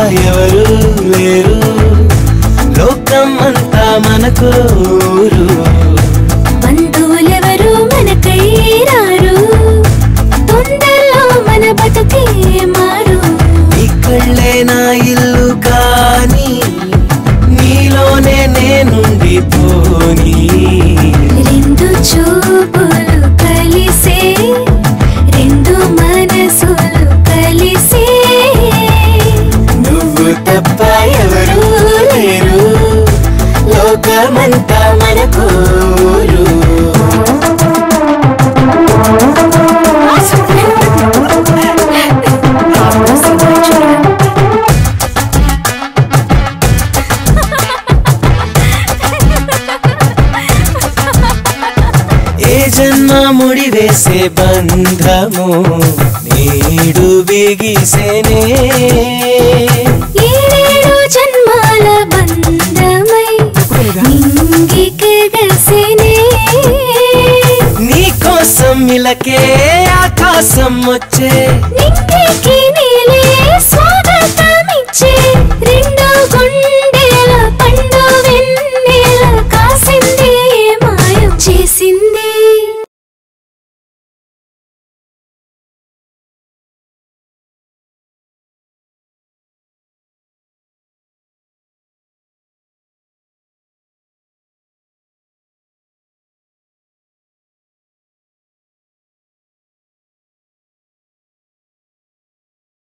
ఎవరు లేరు లోకం అంతా మనకు ఊరు బంధువులెవరు మనకై రారు తొందరలో మన బతుకే మారు నీ కళ్ళే నా ఇల్లు కానీ నీలోనే నేనుండి పోనీ రెండు చూపులు కలిసే రెండు మనసులు కలిసే నువ్వు తప్ప ఎవరు లేరు లోకమంతా మనకు ఊరు ఏ జన్మ ముడివేసే బంధము నేడు బిగిసేనే ఏడేడు జన్మాల బంధమై నింగికెగసినే నీ కోసం ఇలకే ఆకాశం వచ్చే నింగికి